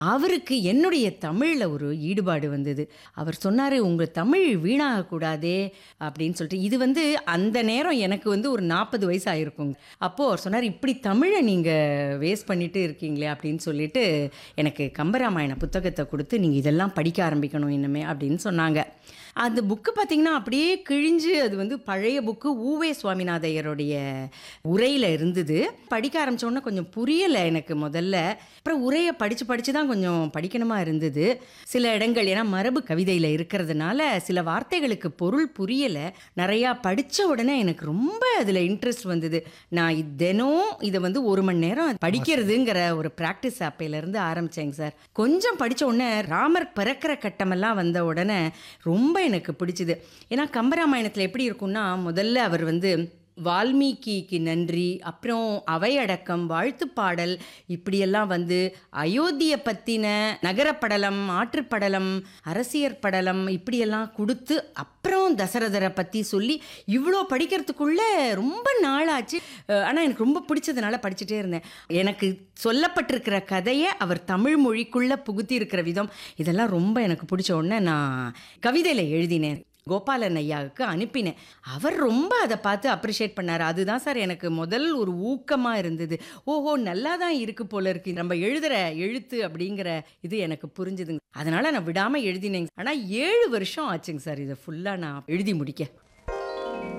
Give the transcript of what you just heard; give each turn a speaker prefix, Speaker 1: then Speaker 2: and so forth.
Speaker 1: அவருக்கு என்னுடைய தமிழில் ஒரு ஈடுபாடு வந்தது அவர் சொன்னார் உங்கள் தமிழ் வீணாகக்கூடாதே அப்படின்னு சொல்லிட்டு இது வந்து அந்த நேரம் எனக்கு வந்து ஒரு நாற்பது வயசு ஆயிருக்குங்க அப்போது அவர் சொன்னார் இப்படி தமிழை நீங்கள் வேஸ்ட் பண்ணிட்டு இருக்கீங்களே அப்படின்னு சொல்லிட்டு எனக்கு கம்பராமாயண புத்தகத்தை கொடுத்து நீங்கள் இதெல்லாம் படிக்க ஆரம்பிக்கணும் இனிமே அப்படின்னு சொன்னாங்க அந்த புக்கு பார்த்தீங்கன்னா அப்படியே கிழிஞ்சு அது வந்து பழைய புக்கு ஊவே சுவாமிநாதையருடைய உரையில் இருந்தது படிக்க ஆரம்பிச்ச உடனே கொஞ்சம் புரியலை எனக்கு முதல்ல அப்புறம் உரையை படித்து படித்து தான் கொஞ்சம் படிக்கணுமா இருந்தது சில இடங்கள் ஏன்னா மரபு கவிதையில் இருக்கிறதுனால சில வார்த்தைகளுக்கு பொருள் புரியலை நிறையா படித்த உடனே எனக்கு ரொம்ப அதில் இன்ட்ரெஸ்ட் வந்தது நான் இது தினம் இதை வந்து ஒரு மணி நேரம் படிக்கிறதுங்கிற ஒரு ப்ராக்டிஸ் அப்பையிலேருந்து ஆரம்பித்தேங்க சார் கொஞ்சம் படித்த உடனே ராமர் பிறக்கிற கட்டமெல்லாம் வந்த உடனே ரொம்ப எனக்கு பிடிச்சிது ஏன்னா கம்பராமாயணத்தில் எப்படி இருக்கும்னா முதல்ல அவர் வந்து வால்மீகிக்கு நன்றி அப்புறம் அவையடக்கம் வாழ்த்துப் பாடல் இப்படியெல்லாம் வந்து அயோத்தியை பற்றின நகரப்படலம் ஆற்றுப்படலம் அரசியற் படலம் இப்படியெல்லாம் கொடுத்து அப்புறம் தசரதரை பற்றி சொல்லி இவ்வளோ படிக்கிறதுக்குள்ளே ரொம்ப நாளாச்சு ஆனால் எனக்கு ரொம்ப பிடிச்சதுனால படிச்சுட்டே இருந்தேன் எனக்கு சொல்லப்பட்டிருக்கிற கதையை அவர் தமிழ் மொழிக்குள்ளே புகுத்தி இருக்கிற விதம் இதெல்லாம் ரொம்ப எனக்கு பிடிச்ச உடனே நான் கவிதையில் எழுதினேன் கோபாலன் ஐயாவுக்கு அனுப்பினேன் அவர் ரொம்ப அதை பார்த்து அப்ரிஷியேட் பண்ணார் அதுதான் சார் எனக்கு முதல் ஒரு ஊக்கமாக இருந்தது ஓஹோ நல்லா தான் இருக்கு போல இருக்கு நம்ம எழுதுகிற எழுத்து அப்படிங்கிற இது எனக்கு புரிஞ்சுதுங்க அதனால் நான் விடாமல் எழுதினேங்க ஆனால் ஏழு வருஷம் ஆச்சுங்க சார் இதை ஃபுல்லாக நான் எழுதி முடிக்க